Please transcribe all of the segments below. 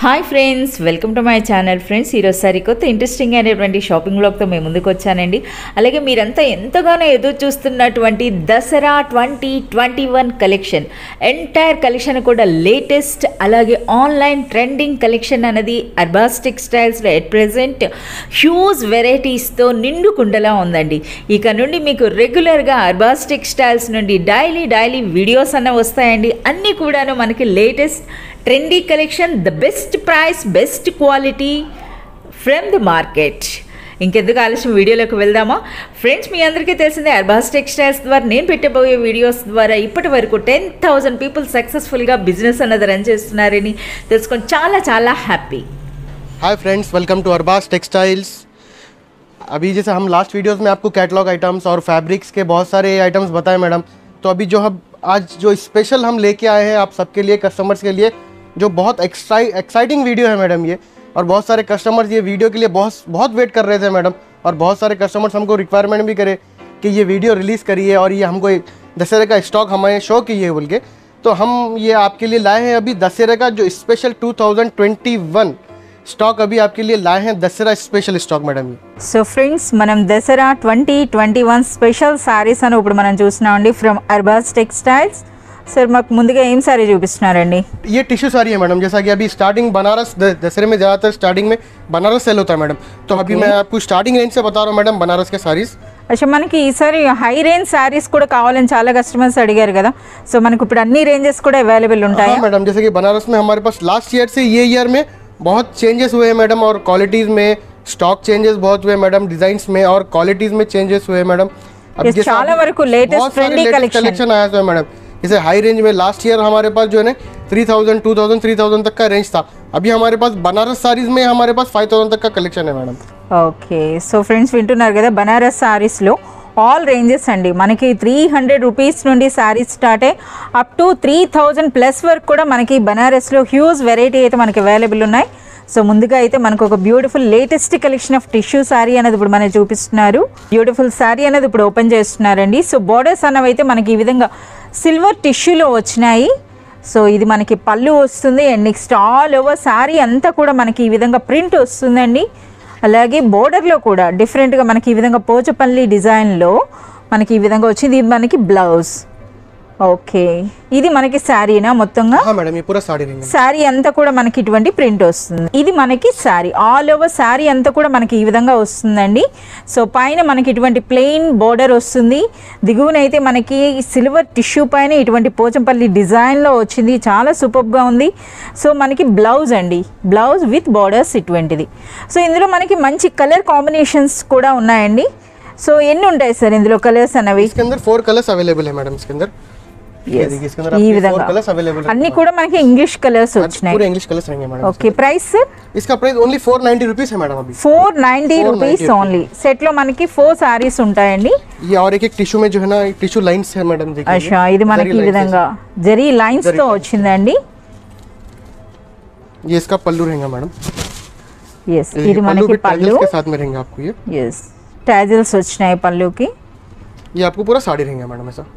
Hi friends welcome to my channel friends ఈరోజు సరికొత్త interesting అయినటువంటి షాపింగ్ బ్లాగ్తో మేము ముందుకు వచ్చానండి అలాగే మీరంతా ఎంతగానో ఎదురు చూస్తున్నటువంటి Dussehra twenty twenty one collection entire collection కూడా లేటెస్ట్ అలాగే ఆన్లైన్ ట్రెండింగ్ కలెక్షన్ అనేది అర్బాస్ టెక్స్టైల్స్లో ఎట్ ప్రెజెంట్ హ్యూజ్ వెరైటీస్తో నిండు కుండలా ఉందండి ఇక నుండి మీకు రెగ్యులర్గా అర్బాస్ టెక్స్టైల్స్ నుండి డైలీ డైలీ వీడియోస్ అన్న వస్తాయండి అన్నీ కూడాను మనకి latest trendy collection the best price best quality from the market ఇంకెందుకు ఆలస్యం వీడియోలోకి వెళ్దామా ఫ్రెండ్స్ మీ అందరికీ తెలిసిందే అర్బాస్ టెక్స్టైల్స్ ద్వారా నేను పెట్టబోయే వీడియోస్ ద్వారా ఇప్పటి వరకు టెన్ థౌజండ్ పీపుల్ సక్సెస్ఫుల్గా బిజినెస్ అన్నది రన్ చేస్తున్నారని తెలుసుకొని చాలా చాలా happy hi friends welcome to Arbaz Textiles अभी जैसे हम लास्ट वीडियोस में आपको कैटलॉग आइटम्स और फैब्रिक्स के बहुत सारे आइटम्स बताए मैडम तो अभी जो हम आज जो स्पेशल हम लेके आए हैं आप सबके लिए कस्टमर्स के लिए जो बहुत एक्साइ एक्साइटिंग वीडियो है मैडम ये और बहुत सारे कस्टमर्स ये वीडियो के लिए बहुत बहुत वेट कर रहे थे मैडम और बहुत सारे कस्टमर्स हमको रिक्वायरमेंट भी करे कि ये वीडियो रिलीज़ करिए और ये हमको एक दशहरे का स्टॉक हमें शो कीजिए बोल के तो हम ये आपके लिए लाए हैं अभी दशहरे का जो स्पेशल 2021 स्टॉक अभी आपके लिए लाए हैं दशहरा स्पेशल स्टॉक मैडम ये సో ఫ్రెండ్స్ మనం Dussehra twenty twenty one special saris అని ఇప్పుడు మనం చూస్తున్నామండి ఫ్రమ్ అర్బాస్ టెక్స్టైల్స్ సార్ మాకు ముందుగా ఏం శారీ చూపిస్తున్నారండి ये टिश्यू साड़ी है मैडम जैसा कि अभी स्टार्टिंग बनारस द- दशहरे में ज़्यादातर स्टार्टिंग में बनारस सेल होता है मैडम तो अभी मैं आपको स्टार्टिंग रेंज से बता रहा हूँ मैडम बनारस के साड़ीज అచ్చా మనకి ఈసారి హై రేంజ్ శారీస్ కూడా కావాలని చాలా కస్టమర్స్ అడిగారు కదా సో మనకు ఇప్పుడు అన్ని రేంజెస్ కూడా అవైలబుల్ ఉంటాయా हाँ मैडम जैसे कि बनारस में हमारे पास लास्ट ईयर से ये ईयर में बहुत चेंजेस हुए हैं मैडम और क्वालिटीज़ में स्टॉक चेंजेस बहुत हुए मैडम डिजाइन में और क्वालिटीज़ में चेंजेस हुए मैडम अब Yes, जैसे చాలా अभी వరకు latest बहुत सारे trendy latest collection. collection आया हुआ है मैडम जैसे हाई रेंज में लास्ट ईयर हमारे पास जो है ना three thousand two thousand three thousand तक का रेंज था अभी हमारे पास बनारस साड़ीज में हमारे पास फाइव थाउजेंड तक का कलेक्शन है मैडम ఓకే సో ఫ్రెండ్స్ వింటున్నారు కదా బనారస్ శారీస్లో ఆల్ రేంజెస్ అండి మనకి త్రీ హండ్రెడ్ రూపీస్ నుండి శారీస్ స్టార్ట్ అయ్యి up to three thousand plus వరకు కూడా మనకి బనారస్లో హ్యూజ్ వెరైటీ అయితే మనకి అవైలబుల్ ఉన్నాయి సో ముందుగా అయితే మనకు ఒక beautiful latest collection of tissue sari అనేది ఇప్పుడు మనకి చూపిస్తున్నారు బ్యూటిఫుల్ శారీ అనేది ఇప్పుడు ఓపెన్ చేస్తున్నారండి సో బోర్డర్స్ అన్నవి అయితే మనకి ఈ విధంగా సిల్వర్ టిష్యూలో వచ్చినాయి సో ఇది మనకి పళ్ళు వస్తుంది and next all over sari అంతా కూడా మనకి ఈ విధంగా ప్రింట్ వస్తుందండి అలాగే బోర్డర్లో కూడా డిఫరెంట్గా మనకి ఈ విధంగా పోచపల్లి డిజైన్లో మనకి ఈ విధంగా వచ్చింది ఇది మనకి బ్లౌజ్ ఓకే ఇది మనకి శారీనా మొత్తంగా हाँ मैडम ये पूरा साड़ी रहेंगे శారీ అంతా కూడా మనకి ఇటువంటి ప్రింట్ వస్తుంది ఇది మనకి శారీ ఆల్ ఓవర్ శారీ అంతా కూడా మనకి ఈ విధంగా వస్తుందండి సో పైన మనకి ఇటువంటి ప్లెయిన్ బోర్డర్ వస్తుంది దిగువన అయితే మనకి సిల్వర్ టిష్యూ పైన ఇటువంటి పోచంపల్లి డిజైన్లో వచ్చింది చాలా సూపర్గా ఉంది సో మనకి బ్లౌజ్ అండి బ్లౌజ్ విత్ బోర్డర్స్ ఇటువంటిది సో ఇందులో మనకి మంచి కలర్ కాంబినేషన్స్ కూడా ఉన్నాయండి సో ఎన్ని ఉంటాయి సార్ ఇందులో కలర్స్ అన్నవి इसके अंदर फोर कलर्स अवेलेबल है मैडम इसके अंदर ये Yes. देखिए इसके अंदर ఈ आपके फोर విధంగా कलर्स अवेलेबल है అన్ని కూడా మనకి ఇంగ్లీష్ కలర్స్ వచ్చినాయి पूरे इंग्लिश कलर्स रहेंगे मैडम ఓకే ప్రైస్ సార్ इसका price only four ninety rupees है मैडम अभी four ninety rupees only set లో మనకి ఫోర్ సారీస్ ఉంటాయండి ये और एक एक टिश्यू में जो है ना टिश्यू लाइंस है मैडम देखिए అచ్చా ఇది మనకి ఈ విధంగా జరీ లైన్స్ తో వచ్చిందండి ये इसका पल्लू रहेगा मैडम ఎస్ ये ఇది पल्लू మనకి भी పళ్ళు टैजल्स के साथ में रहेंगे आपको ये ఎస్ టాజిల్స్ వచ్చినాయి పళ్ళుకి ये आपको पूरा साड़ी रहेगा मैडम ऐसा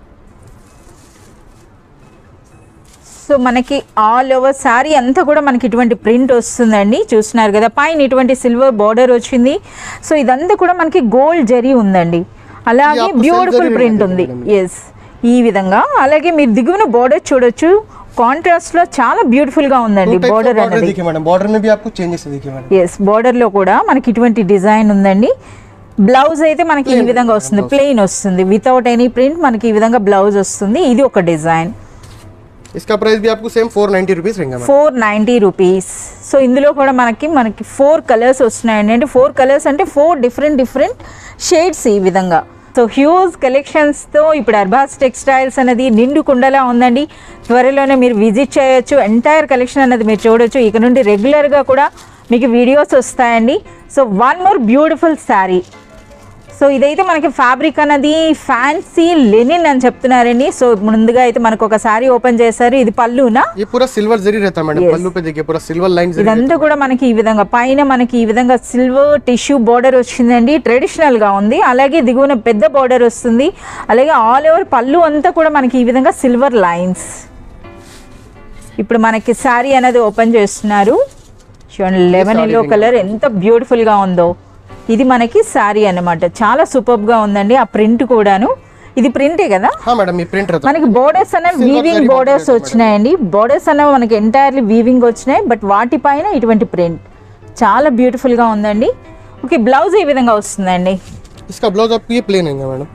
సో మనకి ఆల్ ఓవర్ శారీ అంతా కూడా మనకి ఇటువంటి ప్రింట్ వస్తుందండి చూస్తున్నారు కదా పైన ఇటువంటి సిల్వర్ బార్డర్ వచ్చింది సో ఇదంతా కూడా మనకి గోల్డ్ జరీ ఉందండి అలాగే आपको బ్యూటిఫుల్ silver ప్రింట్ జరీ ఉంది ఉంటుంది ఎస్ ఈ విధంగా అలాగే మీరు దిగువన బార్డర్ చూడొచ్చు కాంట్రాస్ట్ లో చాలా బ్యూటిఫుల్ గా ఉందండి टू टाइप బార్డర్ बॉर्डर అనేది देखिए मैडम बॉर्डर में भी आपको चेंजेस देखिए मैडम ఎస్ లో కూడా మనకి ఇటువంటి డిజైన్ ఉందండి బ్లౌజ్ అయితే మనకి ఈ విధంగా వస్తుంది ప్లెయిన్ వస్తుంది వితౌట్ ఎనీ ప్రింట్ మనకి ఈ విధంగా బ్లౌజ్ వస్తుంది ఇది ఒక డిజైన్ इसका प्राइस भी आपको सेम फोर नाइन्टी रुपीज़ रहेगा madam four ninety rupees so ఇందులో కూడా మనకి మనకి ఫోర్ కలర్స్ వస్తున్నాయండి అంటే ఫోర్ కలర్స్ అంటే ఫోర్ డిఫరెంట్ డిఫరెంట్ షేడ్స్ ఈ విధంగా సో హ్యూజ్ కలెక్షన్స్తో ఇప్పుడు అర్బాస్ టెక్స్టైల్స్ అనేది నిండు కుండలా ఉందండి త్వరలోనే మీరు విజిట్ చేయొచ్చు ఎంటైర్ కలెక్షన్ అనేది మీరు చూడొచ్చు ఇక నుండి రెగ్యులర్గా కూడా మీకు వీడియోస్ వస్తాయండి so one more beautiful sari so ఇదైతే మనకి ఫ్యాబ్రిక్ అన్నది ఫ్యాన్సీ లెనిన్ అని చెప్తున్నారండి సో ముందుగా అయితే మనకు ఒక శారీ ఓపెన్ చేశారు ఇది పళ్ళునా ये पूरा सिल्वर जरी रहता है मैडम पल्लू पे देखिए पूरा सिल्वर लाइन जरी ఇదంతా కూడా మనకి ఈ విధంగా పైన మనకి ఈ విధంగా సిల్వర్ టిష్యూ బోర్డర్ వచ్చిందండి ట్రెడిషనల్ గా ఉంది అలాగే దిగువన పెద్ద బోర్డర్ వస్తుంది అలాగే ఆల్ ఓవర్ పళ్ళు అంతా కూడా మనకి ఈ విధంగా సిల్వర్ లైన్స్ ఇప్పుడు మనకి శారీ అనేది ఓపెన్ చేస్తున్నారు చూడండి లెమన్ ఎల్లో కలర్ ఎంత బ్యూటిఫుల్గా ఉందో ఇది మనకి శారీ అన్నమాట చాలా సూపర్గా ఉందండి ఆ ప్రింట్ కూడాను ఇది ప్రింటే కదా हाँ मैडम ये प्रिंट रहता మనకి బోర్డర్స్ అనేవి Silver weaving zari borders border వచ్చినాయండి బోర్డర్స్ అనేవి మనకి ఎంటైర్లీ వీవింగ్ వచ్చినాయి బట్ వాటిపైన ఇటువంటి ప్రింట్ చాలా బ్యూటిఫుల్గా ఉందండి ఓకే బ్లౌజ్ ఈ విధంగా వస్తుందండి इसका ब्लाउज आपको ये प्लेन रहेगा मैडम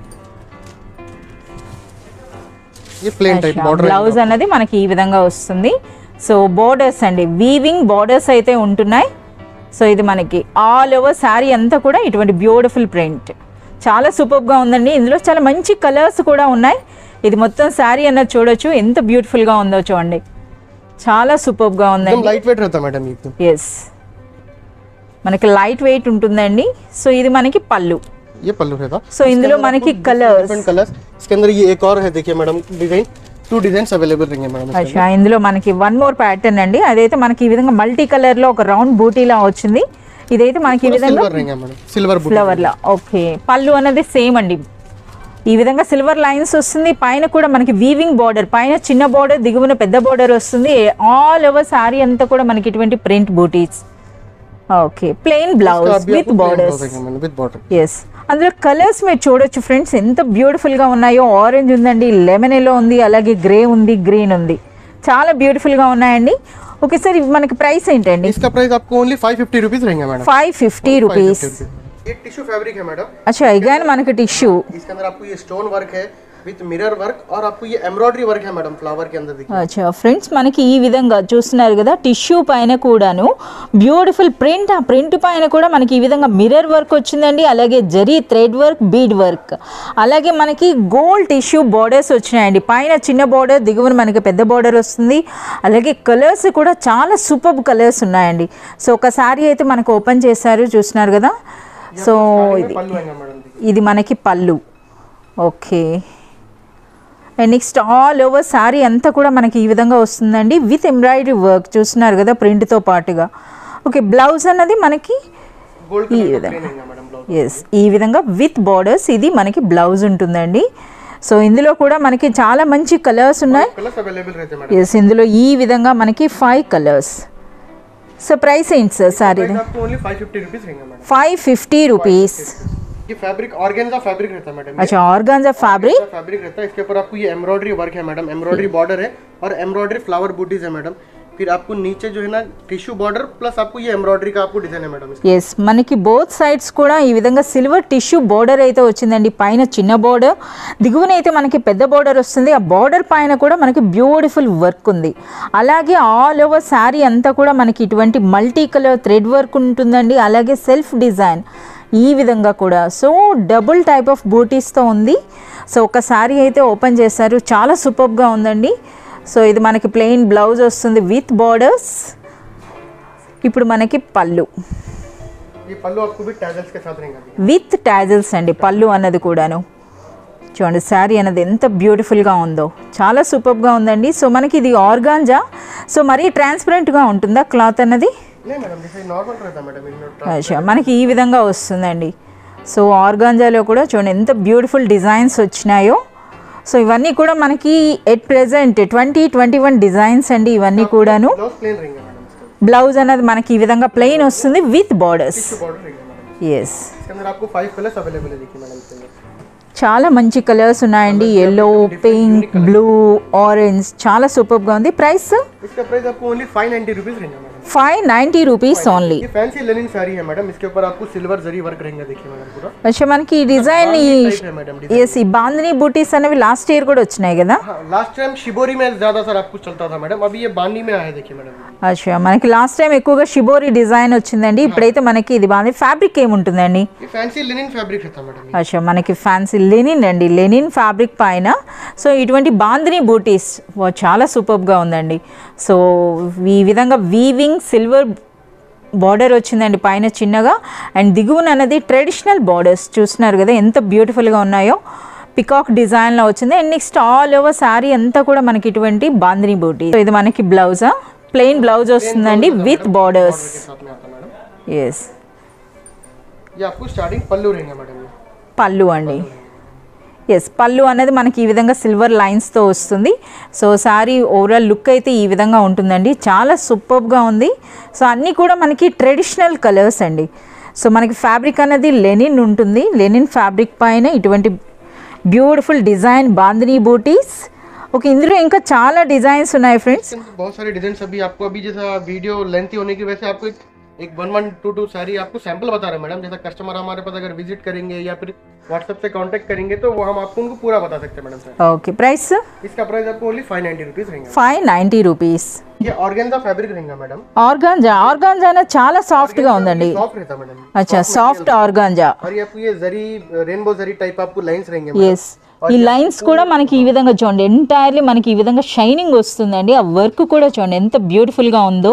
ये प्लेन टाइप बॉर्डर బ్లౌజ్ అన్నది మనకి ఈ విధంగా వస్తుంది సో బోర్డర్స్ అండి వీవింగ్ బోర్డర్స్ అయితే ఉంటున్నాయి సో ఇది మనకి ఆల్ ఓవర్ శారీ అంతా కూడా ఇటువంటి బ్యూటిఫుల్ ప్రింట్ చాలా సూపర్గా ఉందండి ఇందులో చాలా మంచి కలర్స్ కూడా ఉన్నాయి ఇది మొత్తం శారీ అన్నది చూడొచ్చు ఎంత బ్యూటిఫుల్గా ఉందో చూడండి చాలా సూపర్గా एकदम ఉందండి लाइट वेट रहता है मैडम ये एकदम ఎస్ మనకి లైట్ వెయిట్ ఉంటుందండి సో ఇది మనకి పళ్ళు ये पल्लू रहता సో ఇందులో మనకి కలర్స్ डिफरेंट कलर्स इसके अंदर ये एक और है देखिए madam design to design available रहेंगे मैडम इसके అచ్చా ఇందులో మనకి వన్ మోర్ ప్యాటర్న్ అండి అదైతే మనకి ఈ విధంగా మల్టీ కలర్ లో ఒక రౌండ్ బూటీలా వచ్చింది ఇదైతే మనకి ఈ अंदर। విధంగా सिल्वर रहेंगे मैडम सिल्वर बुक ఫ్లవర్ లా ఓకే పళ్ళు అనేది సేమ్ అండి ఈ విధంగా సిల్వర్ లైన్స్ వస్తుంది పైన కూడా మనకి వీవింగ్ బార్డర్ పైన చిన్న బార్డర్ దిగువన పెద్ద బార్డర్ వస్తుంది ఆల్ ఓవర్ సారీ అంతా కూడా మనకి ఇటువంటి ప్రింట్ బూటీస్ okay plain blouse with borders with border yes అందులో కలర్స్ మీరు చూడొచ్చు ఫ్రెండ్స్ ఎంత బ్యూటిఫుల్గా ఉన్నాయో ఆరెంజ్ ఉందండి లెమన్ ఎల్లో ఉంది అలాగే గ్రే ఉంది గ్రీన్ ఉంది చాలా బ్యూటిఫుల్గా ఉన్నాయండి ఓకే సార్ ఇవి మనకి ప్రైస్ ఏంటండి इसका प्राइस आपको ओनली फाइव फिफ्टी रुपीज रहेंगे मैडम ఫైవ్ ఫిఫ్టీ రూపీస్ ये टिश्यू फैब्रिक है मैडम అచ్చా అగైన్ మనకి టిష్యూ इसके अंदर आपको ये स्टोन वर्क है विथ मिरर वर्क और आपको ये एम्ब्रॉयडरी वर्क है मैडम फ्लावर के अंदर देखिए అచ్చా ఫ్రెండ్స్ మనకి ఈ విధంగా చూస్తున్నారు కదా టిష్యూ పైన కూడాను బ్యూటిఫుల్ ప్రింట్ ఆ ప్రింట్ పైన కూడా మనకి ఈ విధంగా మిర్రర్ వర్క్ వచ్చిందండి అలాగే zari thread work bead work అలాగే మనకి గోల్డ్ టిష్యూ బార్డర్స్ వచ్చినాయండి పైన చిన్న బార్డర్ దిగువన మనకి పెద్ద బార్డర్ వస్తుంది అలాగే కలర్స్ కూడా చాలా సూపర్ కలర్స్ ఉన్నాయండి సో ఒక శారీ అయితే మనకు ఓపెన్ చేశారు చూస్తున్నారు కదా సో ఇది पल्लू आएगा मैडम देखिए ఇది మనకి పళ్ళు okay and next all over sari అంతా కూడా మనకి ఈ విధంగా వస్తుందండి విత్ ఎంబ్రాయిడరీ వర్క్ చూస్తున్నారు కదా ప్రింట్తో పాటుగా ఓకే బ్లౌజ్ అన్నది మనకి गोल्ड ఈ कलर का విధంగా प्लेन रहेगा मैडम ब्लाउज ఎస్ ఈ విధంగా విత్ బార్డర్స్ ఇది మనకి బ్లౌజ్ ఉంటుందండి సో ఇందులో కూడా మనకి చాలా మంచి కలర్స్ ఉన్నాయి कलर्स अवेलेबल रहते हैं मैडम ఎస్ ఇందులో ఈ విధంగా మనకి ఫైవ్ కలర్స్ సో ప్రైస్ ఏంటి సార్ సారీ प्राइस आपको ओनली फाइव फिफ्टी रुपीज रहेंगे मैडम ఫైవ్ ఫిఫ్టీ రూపీస్ ये फैब्रिक ऑर्गेन्जा फैब्रिक रहता है मैडम అచ్చా ఆర్గాన్జా ఫ్యాబ్రిక్ फैब्रिक रहता है इसके ऊपर आपको ये एम्ब्रॉयडरी वर्क है मैडम एम्ब्रॉयडरी बॉर्डर है और एम्ब्रॉयडरी फ्लावर बूटीज है मैडम फिर आपको नीचे जो है ना टिश्यू बॉर्डर प्लस आपको ये एम्ब्रॉयडरी का आपको डिजाइन है मैडम ఎస్ మనకి బోత్ సైడ్స్ కూడా ఈ విధంగా సిల్వర్ టిష్యూ బోర్డర్ అయితే వచ్చిందండి పైన చిన్న బోర్డర్ దిగువన అయితే మనకి పెద్ద బోర్డర్ వస్తుంది ఆ బోర్డర్ పైన కూడా మనకి బ్యూటిఫుల్ వర్క్ ఉంది అలాగే ఆల్ ఓవర్ శారీ అంతా కూడా మనకి ఇటువంటి మల్టీ కలర్ థ్రెడ్ వర్క్ ఉంటుందండి అలాగే సెల్ఫ్ డిజైన్ ఈ విధంగా కూడా సో డబుల్ టైప్ ఆఫ్ బూటీస్తో ఉంది సో ఒక శారీ అయితే ఓపెన్ చేశారు చాలా సూపర్గా ఉందండి సో ఇది మనకి ప్లెయిన్ బ్లౌజ్ వస్తుంది విత్ బార్డర్స్ ఇప్పుడు మనకి పళ్ళు ये पल्लू आपको भी टैजल्स के साथ रहेगा విత్ టాజల్స్ అండి పళ్ళు అన్నది కూడాను చూడండి శారీ అన్నది ఎంత బ్యూటిఫుల్గా ఉందో చాలా సూపర్గా ఉందండి సో మనకి ఇది ఆర్గాంజా సో మరీ ట్రాన్స్పరెంట్గా ఉంటుందా క్లాత్ అన్నది नहीं मैडम जैसे नॉर्मल रहता है मैडम इनमें అచ్చా మనకి ఈ విధంగా వస్తుందండి సో ఆర్గాంజాలో కూడా చూడండి ఎంత బ్యూటిఫుల్ డిజైన్స్ వచ్చినాయో సో ఇవన్నీ కూడా మనకి at present twenty twenty one designs అండి ఇవన్నీ కూడాను ब्लाउज प्लेन रहेंगे मैडम इसका బ్లౌజ్ అనేది మనకి ఈ విధంగా ప్లెయిన్ వస్తుంది విత్ బార్డర్స్ बॉर्डर रहेगा मैडम ఎస్ इसके अंदर आपको फाइव कलर्स अवेलेबल है देखिए मैडम इसके अंदर చాలా మంచి కలర్స్ ఉన్నాయండి ఎల్లో పింక్ బ్లూ ఆరెంజ్ చాలా సూపర్గా ఉంది ప్రైస్ इसका प्राइस आपको ओनली फाइव नाइन्टी रुपीज रहेगा madam five ninety rupees only ये फैंसी लेनिन साड़ी है मैडम इसके ऊपर आपको सिल्वर जरी वर्क रहेंगे देखिए मैडम पूरा వచ్చే మనకి ఈ డిజైన్ ఈ टाइप है मैडम ఎస్ ఈ బాందిని బూటీస్ అనేవి లాస్ట్ ఇయర్ కూడా వచ్చినాయి కదా हाँ लास्ट टाइम शिबोरी में ज्यादा सर आपको चलता था मैडम अभी ये बांदी में आया देखिए मैडम అచ్చా మనకి లాస్ట్ టైం ఎక్కువగా షిబోరి డిజైన్ వచ్చిందండి ఇప్పుడైతే మనకి ఇది బాగుంది ఫ్యాబ్రిక్ ఏముంటుందండి ये फैंसी लिनिन फैब्रिक रहता है मैडम అచ్చా మనకి ఫ్యాన్సీ లెనిన్ అండి లెనిన్ ఫ్యాబ్రిక్ పైన సో ఇటువంటి బాందిని బూటీస్ వా, చాలా సూపర్గా ఉందండి సో ఈ విధంగా వీవింగ్ సిల్వర్ బార్డర్ వచ్చిందండి పైన చిన్నగా అండ్ దిగువన అన్నది ట్రెడిషనల్ బార్డర్స్ చూస్తున్నారు కదా ఎంత బ్యూటిఫుల్గా ఉన్నాయో పికాక్ డిజైన్లో వచ్చింది and next all over sari అంతా కూడా మనకి ఇటువంటి బాందిని బూటీ సో ఇది మనకి బ్లౌజా ప్లెయిన్ బ్లౌజ్ వస్తుందండి విత్ బార్డర్స్ के साथ में आता है मैडम ఎస్ ये आपको स्टार्टिंग पल्लू रहेंगे मैडम ये పళ్ళు అండి ఎస్ పళ్ళు అనేది మనకి ఈ విధంగా సిల్వర్ లైన్స్తో వస్తుంది సో శారీ ఓవరాల్ లుక్ అయితే ఈ విధంగా ఉంటుందండి చాలా సూపర్గా ఉంది సో అన్నీ కూడా మనకి ట్రెడిషనల్ కలర్స్ అండి సో మనకి ఫ్యాబ్రిక్ అనేది లెనిన్ ఉంటుంది లెనిన్ ఫ్యాబ్రిక్ పైన ఇటువంటి బ్యూటిఫుల్ డిజైన్ బాందినీ బూటీస్ ఓకే ఇందులో ఇంకా చాలా డిజైన్స్ ఉన్నాయి ఫ్రెండ్స్ बहुत सारे डिजाइन अभी आपको अभी जैसा वीडियो लेंथी होने की वजह से आपको एक एक वन वन टू टू सारी आपको सैंपल बता रहे हैं मैडम जैसा कस्टमर हमारे पास अगर विजिट करेंगे या फिर व्हाट्सएप से कांटेक्ट करेंगे तो वो हम आपको उनको पूरा बता सकते हैं मैडम सर ఓకే ప్రైస్ इसका प्राइस आपको ओनली फाइव नाइन्टी रुपीज रहेंगे ఫైవ్ నైంటీ రూపీస్ ये ऑर्गेन्जा फैब्रिक रहेगा मैडम ఆర్గాంజా ఆర్గాంజా అనేది చాలా సాఫ్ట్గా ఉందండి सॉफ्ट रहता है मैडम అచ్చా సాఫ్ట్ ఆర్గాంజా और ये आपको ये जरी रेनबो जरी टाइप आपको लाइंस रहेंगे ఎస్ ఈ లైన్స్ కూడా మనకి ఈ విధంగా చూడండి ఎంటైర్లీ మనకి ఈ విధంగా షైనింగ్ వస్తుందండి ఆ వర్క్ కూడా చూడండి ఎంత బ్యూటిఫుల్గా ఉందో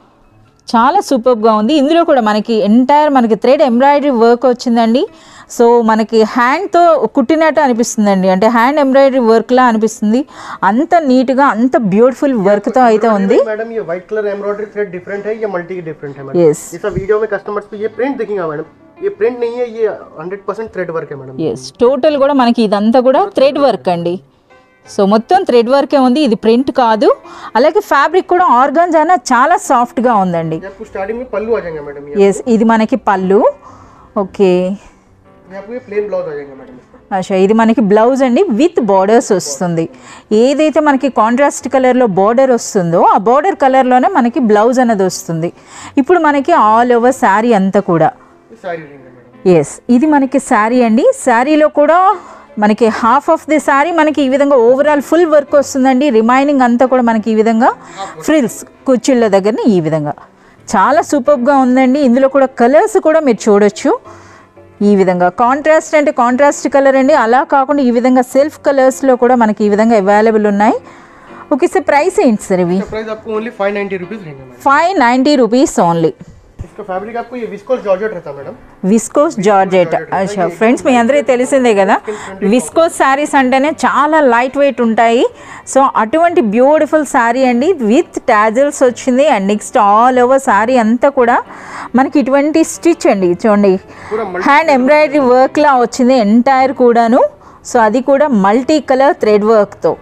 చాలా సూపర్గా ఉంది ఇందులో కూడా మనకి ఎంటైర్ మనకి థ్రెడ్ ఎంబ్రాయిడరీ వర్క్ వచ్చిందండి సో మనకి హ్యాండ్తో కుట్టినట్టు అనిపిస్తుందండి అంటే హ్యాండ్ ఎంబ్రాయిడరీ వర్క్లా అనిపిస్తుంది అంత నీట్గా అంత బ్యూటిఫుల్ వర్క్తో అయితే ఉంది मैडम ये white colour embroidery thread different है ये मल्टी डिफरेंट है मैडम ఎస్ जैसा वीडियो में कस्टमर्स को ये प्रिंट दिखेगा मैडम ये प्रिंट नहीं है ये हंड्रेड परसेंट थ्रेड वर्क है मैडम ఎస్ టోటల్ కూడా మనకి ఇదంతా కూడా థ్రెడ్ వర్క్ అండి సో మొత్తం థ్రెడ్ వర్కే ఉంది ఇది ప్రింట్ కాదు అలాగే ఫ్యాబ్రిక్ కూడా ఆర్గాన్జానా చాలా సాఫ్ట్గా ఉందండి ये आपको स्टार्टिंग में पल्लू आ जाएंगे मैडम ये ఎస్ ఇది మనకి పళ్ళు ఓకే ये आपको ये प्लेन ब्लाउज आ जाएंगे मैडम इसका అచ్చా ఇది మనకి బ్లౌజ్ అండి విత్ బార్డర్స్ వస్తుంది ఏదైతే మనకి కాంట్రాస్ట్ కలర్లో బార్డర్ వస్తుందో ఆ బార్డర్ కలర్లోనే మనకి బ్లౌజ్ అనేది వస్తుంది ఇప్పుడు మనకి ఆల్ ఓవర్ శారీ అంతా కూడా ये सारी रहेंगे मैडम ఎస్ ఇది మనకి శారీ అండి శారీలో కూడా మనకి హాఫ్ ఆఫ్ ది శారీ మనకి ఈ విధంగా ఓవరాల్ ఫుల్ వర్క్ వస్తుందండి రిమైనింగ్ అంతా కూడా మనకి ఈ విధంగా ఫ్రిల్స్ కుర్చీళ్ళ దగ్గర ఈ విధంగా చాలా సూపర్గా ఉందండి ఇందులో కూడా కలర్స్ కూడా మీరు చూడొచ్చు ఈ విధంగా కాంట్రాస్ట్ అంటే కాంట్రాస్ట్ కలర్ అండి అలా కాకుండా ఈ విధంగా సెల్ఫ్ కలర్స్లో కూడా మనకి ఈ విధంగా అవైలబుల్ ఉన్నాయి ఓకే సార్ ప్రైస్ ఏంటి సార్ ఇవి इसका प्राइस आपको ओनली फाइव नाइन्टी रुपीज रहेंगे madam five ninety rupees only इसका फैब्रिक आपको ये विस्कोस जॉर्जेट रहता है मैडम విస్కోస్ జార్జెట్ అచ్చా ఫ్రెండ్స్ మీ అందరికీ తెలిసిందే కదా విస్కోస్ శారీస్ అంటేనే చాలా లైట్ వెయిట్ ఉంటాయి సో అటువంటి బ్యూటిఫుల్ శారీ అండి విత్ టాజల్స్ వచ్చింది and next all over sari అంతా కూడా మనకి ఇటువంటి స్టిచ్ అండి చూడండి पूरा హ్యాండ్ ఎంబ్రాయిడరీ వర్క్లా వచ్చింది ఎంటైర్ కూడాను సో అది కూడా మల్టీ కలర్ థ్రెడ్ వర్క్తో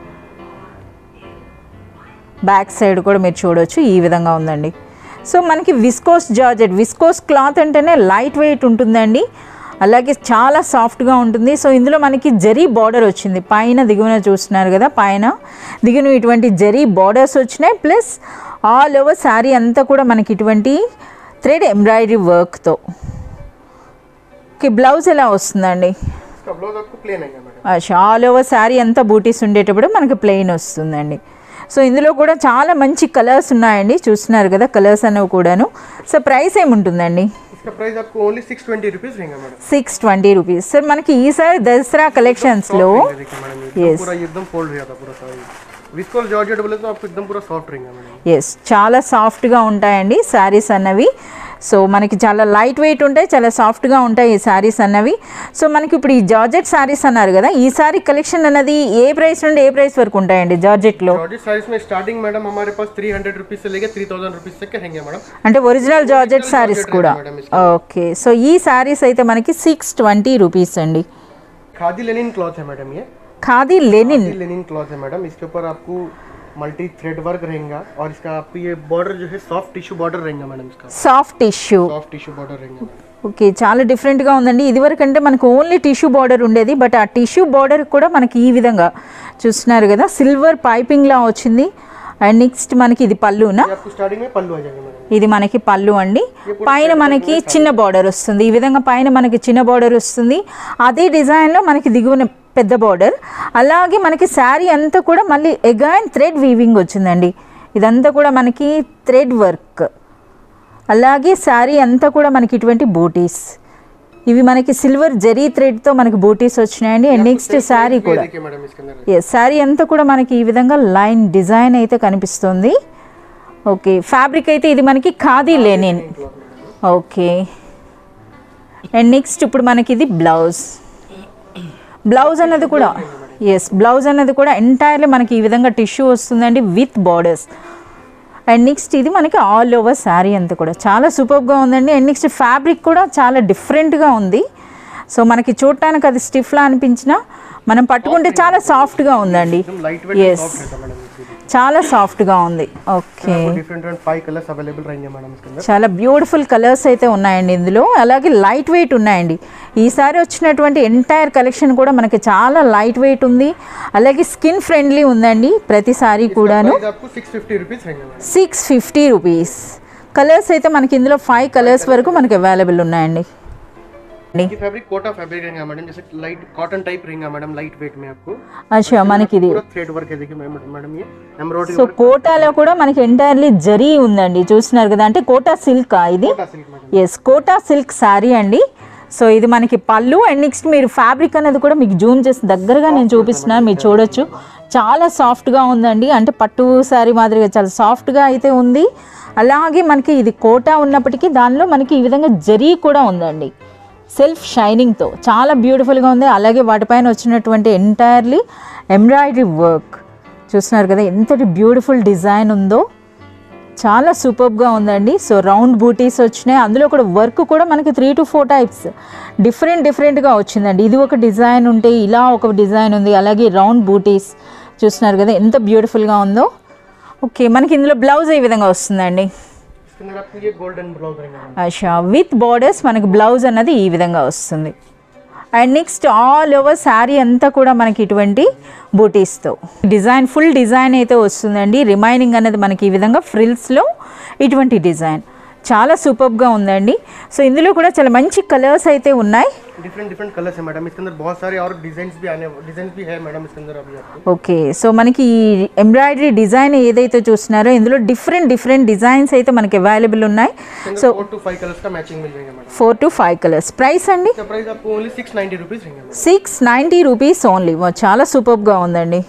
బ్యాక్ సైడ్ కూడా మీరు చూడొచ్చు ఈ విధంగా ఉందండి సో మనకి విస్కోస్ జార్జెట్ విస్కోస్ క్లాత్ అంటేనే లైట్ వెయిట్ ఉంటుందండి అలాగే చాలా సాఫ్ట్గా ఉంటుంది సో ఇందులో మనకి జరీ బార్డర్ వచ్చింది పైన దిగువన చూస్తున్నారు కదా పైన దిగున ఇటువంటి జరీ బార్డర్స్ వచ్చినాయి ప్లస్ ఆల్ ఓవర్ శారీ అంతా కూడా మనకి ఇటువంటి థ్రెడ్ ఎంబ్రాయిడరీ వర్క్తో ఓకే బ్లౌజ్ ఎలా వస్తుందండి इसका ब्लाउज आपको प्लेन आएगा मैडम అచ్చా ఆల్ ఓవర్ శారీ అంతా బూటీస్ ఉండేటప్పుడు మనకి ప్లెయిన్ వస్తుందండి సో ఇందులో కూడా చాలా మంచి కలర్స్ ఉన్నాయండి చూస్తున్నారు కదా కలర్స్ అనేవి కూడాను సో ప్రైస్ ఏముంటుందండి इसका प्राइस आपको ओनली सिक्स ट्वेंटी रुपीज रहेगा madam six twenty rupees sir మనకి ఈసారి దసరా కలెక్షన్స్లో देखिए मैडम ये एकदम पूरा ये एकदम फोल्ड रहता पूरा सारी विस्कोस जॉर्जेट बोले तो आपको एकदम पूरा सॉफ्ट रहेगा मैडम ఎస్ చాలా సాఫ్ట్గా ఉంటాయండి శారీస్ అన్నవి సో మనకి చాలా లైట్ వెయిట్ ఉంటాయి చాలా సాఫ్ట్గా ఉంటాయి ఈ శారీస్ అన్నవి సో మనకి ఇప్పుడు ఈ జార్జెట్ శారీస్ అన్నారు కదా ఈ సారీ కలెక్షన్ అన్నది ఏ ప్రైస్ నుండి ఏ ప్రైస్ వరకు ఉంటాయండి జార్జెట్లో जॉर्जेट साइज में स्टार्टिंग मैडम हमारे पास थ्री हंड्रेड रुपीज से लेके थ्री थाउजेंड रुपीज तक के रहेंगे मैडम అంటే ఒరిజినల్ జార్జెట్ శారీస్ కూడా मैडम ఓకే సో ఈ శారీస్ అయితే మనకి సిక్స్ ట్వంటీ రూపీస్ అండి खादी लेनिन क्लॉथ है मैडम ये khadi linen khadi linen cloth है मैडम इसके ऊपर आपको मल्टी थ्रेड वर्क रहेगा और इसका आपको ये बॉर्डर जो है सॉफ्ट टिश्यू बॉर्डर रहेगा मैडम इसका soft tissue soft tissue border रहेगा मैडम ఓకే చాలా డిఫరెంట్గా ఉందండి ఇదివరకు అంటే మనకు ఓన్లీ టిష్యూ బార్డర్ ఉండేది బట్ ఆ టిష్యూ బార్డర్ కూడా మనకి ఈ విధంగా చూస్తున్నారు కదా సిల్వర్ పైపింగ్లా వచ్చింది అండ్ నెక్స్ట్ మనకి ఇది పళ్ళునా ये आपको स्टार्टिंग में पल्लू आ जाएगा मैडम ఇది మనకి పళ్ళు అండి పైన మనకి చిన్న బార్డర్ వస్తుంది ఈ విధంగా పైన మనకి చిన్న బార్డర్ వస్తుంది అదే డిజైన్లో మనకి దిగువన పెద్ద బార్డర్ అలాగే మనకి శారీ అంతా కూడా మళ్ళీ ఎగైన్ థ్రెడ్ వీవింగ్ వచ్చిందండి ఇదంతా కూడా మనకి థ్రెడ్ వర్క్ అలాగే శారీ అంతా కూడా మనకి ఇటువంటి బూటీస్ ఇవి మనకి సిల్వర్ జరీ థ్రెడ్తో మనకి బూటీస్ వచ్చినాయండి అండ్ నెక్స్ట్ శారీ ये కూడా देखिए मैडम इसके अंदर ఎస్ శారీ అంతా కూడా మనకి ఈ విధంగా లైన్ డిజైన్ అయితే కనిపిస్తుంది ఓకే ఫ్యాబ్రిక్ అయితే ఇది మనకి khadi linen okay and next ఇప్పుడు మనకి ఇది బ్లౌజ్ బ్లౌజ్ అన్నది కూడా ఎస్ బ్లౌజ్ అన్నది కూడా ఎంటైర్లీ మనకి ఈ విధంగా టిష్యూ వస్తుందండి విత్ బార్డర్స్ అండ్ నెక్స్ట్ ఇది మనకి ఆల్ ఓవర్ శారీ అంతా కూడా చాలా సూపర్గా ఉందండి అండ్ నెక్స్ట్ ఫ్యాబ్రిక్ కూడా చాలా డిఫరెంట్గా ఉంది సో మనకి చూడటానికి అది స్టిఫ్లా అనిపించినా మనం పట్టుకుంటే చాలా సాఫ్ట్గా ఉందండి एकदम लाइट वेट Yes. सॉफ्ट रहता है मैडम इसके लिए। చాలా సాఫ్ట్గా ఉంది ఓకే आपको different different five colours available रहेंगे मैडम इसके अंदर చాలా బ్యూటిఫుల్ కలర్స్ అయితే ఉన్నాయండి ఇందులో అలాగే లైట్ వెయిట్ ఉన్నాయండి ఈసారి వచ్చినటువంటి ఎంటైర్ కలెక్షన్ కూడా మనకి చాలా లైట్ వెయిట్ ఉంది అలాగే స్కిన్ ఫ్రెండ్లీ ఉందండి ప్రతి సారీ కూడాను प्राइस आपको सिक्स फिफ्टी रुपीज रहेंगे madam six fifty rupees colours అయితే మనకి ఇందులో ఫైవ్ కలర్స్ వరకు మనకి అవైలబుల్ ఉన్నాయండి ये फैब्रिक कोटा फैब्रिक रहेगा मैडम जैसे लाइट कॉटन टाइप रहेगा मैडम लाइट वेट में आपको అచ్చా మనకి ఇది पूरा थ्रेड वर्क है देखिए मैडम मैडम ये एम्ब्रॉयडरी సో కోటాలో కూడా మనకి ఎంటైర్లీ జరీ ఉందండి చూస్తున్నారు కదా అంటే కోటా సిల్క్ ఇది Kota silk madam yes Kota silk sari అండి సో ఇది మనకి పళ్ళు అండ్ నెక్స్ట్ మీరు ఫ్యాబ్రిక్ అనేది కూడా మీకు జూమ్ చేసి దగ్గరగా నేను చూపిస్తున్నాను మీరు చూడొచ్చు చాలా సాఫ్ట్గా ఉందండి అంటే పట్టు శారీ మాదిరిగా చాలా సాఫ్ట్గా అయితే ఉంది అలాగే మనకి ఇది కోటా ఉన్నప్పటికీ దానిలో మనకి ఈ విధంగా జరీ కూడా ఉందండి సెల్ఫ్ షైనింగ్తో చాలా బ్యూటిఫుల్గా ఉంది అలాగే వాటిపైన వచ్చినటువంటి ఎంటైర్లీ ఎంబ్రాయిడరీ వర్క్ చూస్తున్నారు కదా ఎంతటి బ్యూటిఫుల్ డిజైన్ ఉందో చాలా సూపర్గా ఉందండి సో రౌండ్ బూటీస్ వచ్చినాయి అందులో కూడా వర్క్ కూడా మనకి three to four types different డిఫరెంట్గా వచ్చిందండి ఇది ఒక డిజైన్ ఉంటే ఇలా ఒక డిజైన్ ఉంది అలాగే రౌండ్ బూటీస్ చూస్తున్నారు కదా ఎంత బ్యూటిఫుల్గా ఉందో ఓకే మనకి ఇందులో బ్లౌజ్ ఈ విధంగా వస్తుందండి इसके अंदर आपको ये गोल्डन ब्लाउज रहेगा मैडम అచ్చా విత్ బార్డర్స్ మనకి బ్లౌజ్ అన్నది ఈ విధంగా వస్తుంది and next all over sari అంతా కూడా మనకి ఇటువంటి బూటీస్తో డిజైన్ ఫుల్ డిజైన్ అయితే వస్తుందండి రిమైనింగ్ అనేది మనకి ఈ విధంగా ఫ్రిల్స్లో ఇటువంటి డిజైన్ చాలా సూపర్గా ఉందండి సో ఇందులో కూడా చాలా మంచి కలర్స్ అయితే ఉన్నాయి डिफरेंट डिफरेंट कलर्स है मैडम इसके अंदर बहुत सारे और डिजाइन भी आने डिजाइन भी है मैडम इसके अंदर अभी आपको ఓకే సో మనకి ఈ ఎంబ్రాయిడరీ డిజైన్ ఏదైతే చూస్తున్నారో ఇందులో డిఫరెంట్ డిఫరెంట్ డిజైన్స్ అయితే మనకి అవైలబుల్ ఉన్నాయి so four to five colours का मैचिंग मिल जाएगा madam four to five colours price అండి इसका प्राइस आपको ओनली सिक्स नाइन्टी रुपीज रहेंगे madam six ninety rupees only చాలా సూపర్గా ఉందండి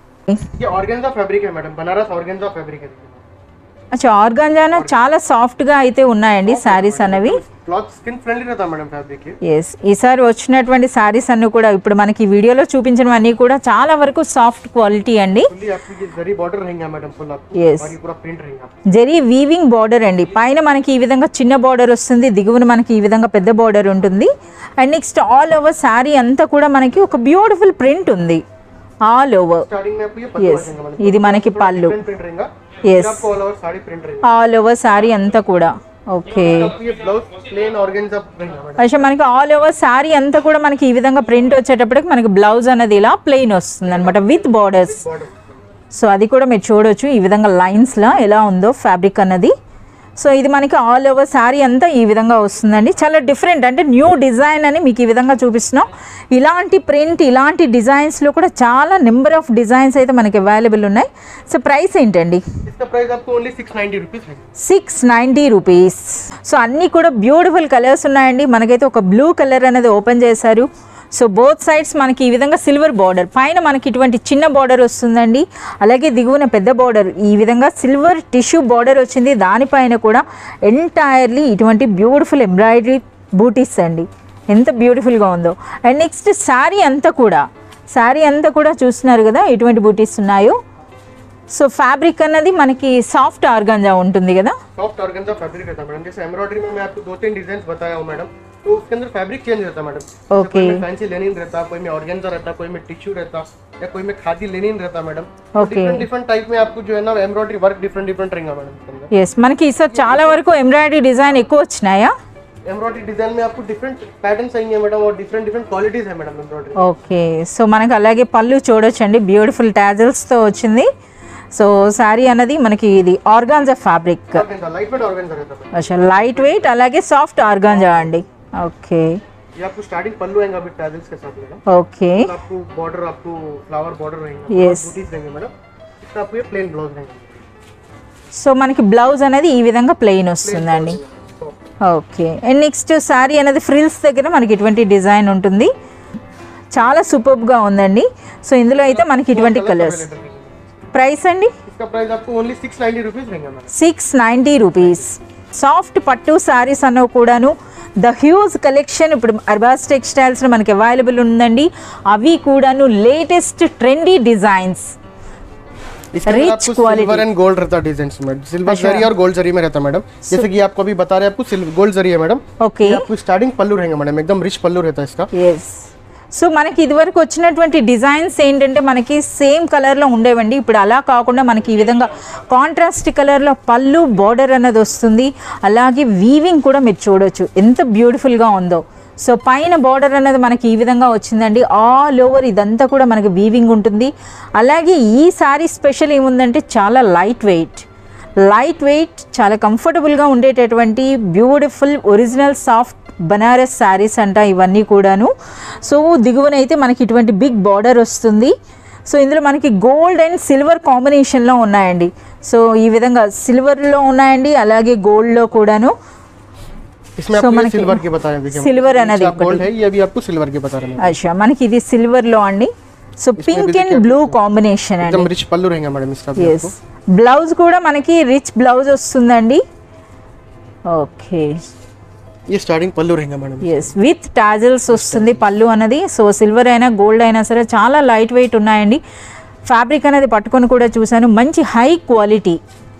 ये ऑर्गेन्जा फैब्रिक है मैडम बनारस ऑर्गेन्जा फैब्रिक है అచ్చా ఆర్గాంజానా చాలా సాఫ్ట్గా అయితే ఉన్నాయండి శారీస్ అనేవి क्लॉथ स्किन फ्रेंडली रहता है मैडम फैब्रिक ये ఎస్ ఈసారి వచ్చినటువంటి శారీస్ అన్ని కూడా ఇప్పుడు మనకి వీడియోలో చూపించినవన్నీ కూడా చాలా వరకు సాఫ్ట్ క్వాలిటీ అండి फुल्ली आपकी ये जरी बॉर्डर रहेंगे मैडम फुल आपको Yes. और ये पूरा प्रिंट रहेगा आपको జరీ వీవింగ్ బార్డర్ అండి పైన మనకి ఈ విధంగా చిన్న బార్డర్ వస్తుంది దిగువన మనకి ఈ విధంగా పెద్ద బార్డర్ ఉంటుంది and next all over sari అంతా కూడా మనకి ఒక బ్యూటిఫుల్ ప్రింట్ ఉంది ఆల్ ఓవర్ स्टार्टिंग में आपको ये पल्लू ఎస్ रहेगा मैडम ఇది మనకి పళ్ళు प्रिंट प्रिंट रहेगा Yes. फिर आपको ऑल ओवर साड़ी प्रिंट रहेगा ఆల్ ఓవర్ శారీ అంతా కూడా ఓకే आपको ये ब्लाउज प्लेन ऑर्गेन्जा रहेगा मैडम అయితే మనకి ఆల్ ఓవర్ శారీ అంతా కూడా మనకి ఈ విధంగా ప్రింట్ వచ్చేటప్పటికి మనకి బ్లౌజ్ అనేది ఇలా ప్లెయిన్ వస్తుంది అనమాట విత్ బార్డర్స్ बॉर्डर సో అది కూడా మీరు చూడొచ్చు ఈ విధంగా లైన్స్లా ఎలా ఉందో ఫ్యాబ్రిక్ అన్నది సో ఇది మనకి ఆల్ ఓవర్ శారీ అంతా ఈ విధంగా వస్తుందండి చాలా డిఫరెంట్ అంటే న్యూ డిజైన్ అని మీకు ఈ విధంగా చూపిస్తున్నాం ఇలాంటి ప్రింట్ ఇలాంటి డిజైన్స్లో కూడా చాలా నెంబర్ ఆఫ్ డిజైన్స్ అయితే మనకి అవైలబుల్ ఉన్నాయి సో ప్రైస్ ఏంటండి इसका प्राइस आपको ओनली सिक्स नाइन्टी रुपीज रहेगा సిక్స్ నైంటీ రూపీస్ సో అన్నీ కూడా బ్యూటిఫుల్ కలర్స్ ఉన్నాయండి మనకైతే ఒక బ్లూ కలర్ అనేది ఓపెన్ చేశారు సో బోత్ సైడ్స్ మనకి ఈ విధంగా సిల్వర్ బార్డర్ పైన మనకి ఇటువంటి చిన్న బార్డర్ వస్తుందండి అలాగే దిగువన పెద్ద బార్డర్ ఈ విధంగా సిల్వర్ టిష్యూ బార్డర్ వచ్చింది దానిపైన కూడా ఎంటైర్లీ ఇటువంటి బ్యూటిఫుల్ ఎంబ్రాయిడరీ బూటీస్ అండి ఎంత బ్యూటిఫుల్గా ఉందో అండ్ నెక్స్ట్ శారీ అంతా కూడా శారీ అంతా కూడా చూస్తున్నారు కదా ఎటువంటి బూటీస్ ఉన్నాయో సో ఫ్యాబ్రిక్ అన్నది మనకి సాఫ్ట్ ఆర్గాంజా ఉంటుంది కదా सॉफ्ट ऑर्गेन्जा फैब्रिक रहता है मैडम जैसे एम्ब्रॉयडरी में मैं आपको दो तीन डिजाइन बताया हूँ मैडम तो उसके अंदर फैब्रिक चेंज रहता है मैडम जैसे Okay. कोई में फैंसी लेनिन रहता कोई में ऑर्गेन्जा रहता कोई में टिश्यू रहता या कोई में खादी लेनिन रहता madam Okay. Different different type में आपको जो है ना एम्ब्रॉयडरी वर्क डिफरेंट डिफरेंट रहेगा मैडम इसके अंदर ఎస్ మనకి ఈసారి చాలా వరకు ఎంబ్రాయిడరీ డిజైన్ ఎక్కువ వచ్చినాయా एम्ब्रॉयडरी डिजाइन में आपको डिफरेंट पैटर्न आएंगे मैडम और डिफरेंट डिफरेंट क्वालिटीज है मैडम एम्ब्रॉयडरी ఓకే సో మనకి అలాగే పళ్ళు చూడొచ్చండి బ్యూటిఫుల్ టాజల్స్తో వచ్చింది సో శారీ అన్నది మనకి ఇది organza fabric organza light weight organza रहता है అసలు లైట్ వెయిట్ అలాగే సాఫ్ట్ ఆర్గాంజా అండి ఓకే ये आपको स्टार्टिंग पल्लू आएगा अभी टैजल्स के साथ मैडम ఓకే तो आपको बॉर्डर आपको फ्लावर बॉर्डर रहेंगे Yes. बूटीज रहेंगे मैडम इसका आपको ये प्लेन ब्लाउज रहेंगे సో మనకి బ్లౌజ్ అనేది ఈ విధంగా ప్లెయిన్ వస్తుందండి ఓకే అండ్ నెక్స్ట్ శారీ అనేది ఫ్రిల్స్ దగ్గర మనకి ఇటువంటి డిజైన్ ఉంటుంది చాలా సూపర్గా ఉందండి సో ఇందులో అయితే మనకి ఇటువంటి కలర్స్ ప్రైస్ అండి इसका प्राइस आपको ओनली सिक्स नाइन्टी रुपीज रहेंगे madam six ninety rupees soft పట్టు శారీస్ అన్నవి కూడాను ద హ్యూజ్ కలెక్షన్ ఇప్పుడు అర్బాస్ టెక్స్టైల్స్లో మనకి అవైలబుల్ ఉందండి అవి కూడాను లేటెస్ట్ ట్రెండీ డిజైన్స్ इसके अंदर Rich आपको quality. सिल्वर एंड गोल्ड रहता है डिजाइन में सिल्वर अच्छा। जरी और गोल्ड जरी में रहता है मैडम जैसे कि आपको अभी बता रहे हैं आपको सिल्वर गोल्ड जरी है मैडम ఓకే ये आपको स्टार्टिंग पल्लू रहेंगे मैडम एकदम रिच पल्लू रहता है इसका ఎస్ సో మనకి ఇదివరకు వచ్చినటువంటి డిజైన్స్ ఏంటంటే మనకి సేమ్ కలర్లో ఉండేవండి ఇప్పుడు అలా కాకుండా మనకి ఈ విధంగా కాంట్రాస్ట్ కలర్లో పళ్ళు బార్డర్ అన్నది వస్తుంది అలాగే వీవింగ్ కూడా మీరు చూడొచ్చు ఎంత బ్యూటిఫుల్గా ఉందో సో పైన బార్డర్ అన్నది మనకి ఈ విధంగా వచ్చిందండి ఆల్ ఓవర్ ఇదంతా కూడా మనకి వీవింగ్ ఉంటుంది అలాగే ఈ సారీ స్పెషల్ ఏముందంటే చాలా లైట్ వెయిట్ లైట్ వెయిట్ చాలా కంఫర్టబుల్గా ఉండేటటువంటి beautiful original soft Banaras saris అంట ఇవన్నీ కూడాను సో దిగువన అయితే మనకి ఇటువంటి బిగ్ బార్డర్ వస్తుంది సో ఇందులో మనకి గోల్డ్ అండ్ సిల్వర్ కాంబినేషన్లో ఉన్నాయండి సో ఈ విధంగా సిల్వర్లో ఉన్నాయండి అలాగే గోల్డ్లో కూడాను इसमें So, आपको మనకి सिल्वर की बता रहे हैं देखिए silver అనేది ఒకటి. गोल्ड है ये अभी आपको सिल्वर की बता रहे हैं అచ్చా మనకి ఇది సిల్వర్లో అండి so pink and blue combination అండి एकदम रिच पल्लू रहेंगे मैडम इसका भी ఎస్ आपको బ్లౌజ్ కూడా మనకి రిచ్ బ్లౌజ్ వస్తుందండి ఓకే ये स्टार्टिंग पल्लू रहेंगे मैडम ఎస్ విత్ టాజల్స్ వస్తుంది పళ్ళు అన్నది సో సిల్వర్ అయినా గోల్డ్ అయినా సరే చాలా లైట్ వెయిట్ ఉన్నాయండి ఫ్యాబ్రిక్ అనేది పట్టుకొని కూడా చూశాను మంచి హై క్వాలిటీ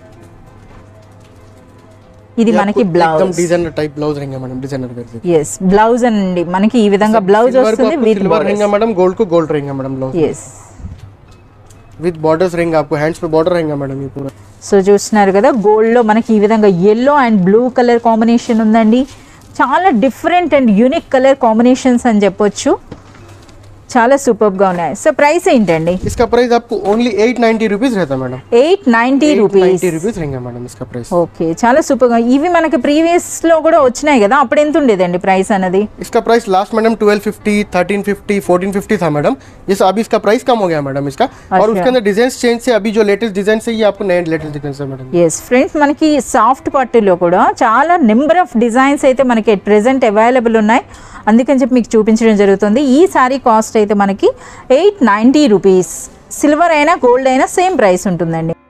ఇది ये మనకి आपको एकदम బ్లౌజ్ डिजाइनर टाइप ब्लाउज रहेंगे मैडम डिजाइनर करके ఎస్ బ్లౌజ్ అండి మనకి ఈ విధంగా బ్లౌజ్ सिल्वर को వస్తుంది आपको విత్ सिल्वर रहेंगे मैडम गोल्ड को गोल्ड रहेंगे madam blouse yes with borders रहेंगे आपको हैंड्स पे बॉर्डर रहेंगे मैडम ये पूरा సో చూస్తున్నారు కదా గోల్డ్లో మనకి ఈ విధంగా yellow and blue colour combination ఉందండి చాలా different and unique colour combinations అని చెప్పొచ్చు చాలా సూపర్గా ఉన్నాయి సో ప్రైస్ ఏంటండి इसका प्राइस आपको ओनली एट नाइन्टी रुपीज रहता है madam eight ninety rupees ninety rupees रहेंगे मैडम इसका प्राइस ఓకే చాలా సూపర్గా ఇవి మనకి ప్రీవియస్లో కూడా వచ్చినాయి కదా అప్పుడు ఎంత ఉండేదండి ప్రైస్ అన్నది इसका price last madam twelve fifty thirteen fifty fourteen fifty था मैडम जैसे अभी इसका प्राइस कम हो गया मैडम इसका और अच्छा। उसके अंदर डिजाइन चेंज से अभी जो लेटेस्ट डिजाइन है ये आपको नए लेटेस्ट डिजाइन है मैडम ఎస్ ఫ్రెండ్స్ మనకి సాఫ్ట్ పట్టులో కూడా చాలా నెంబర్ ఆఫ్ డిజైన్స్ అయితే మనకి ఎట్ ప్రెసెంట్ అవైలబుల్ ఉన్నాయి అందుకని చెప్పి మీకు చూపించడం జరుగుతుంది ఈ సారీ కాస్ట్ అయితే మనకి ఎయిట్ నైంటీ రూపీస్ సిల్వర్ అయినా గోల్డ్ అయినా సేమ్ ప్రైస్ ఉంటుందండి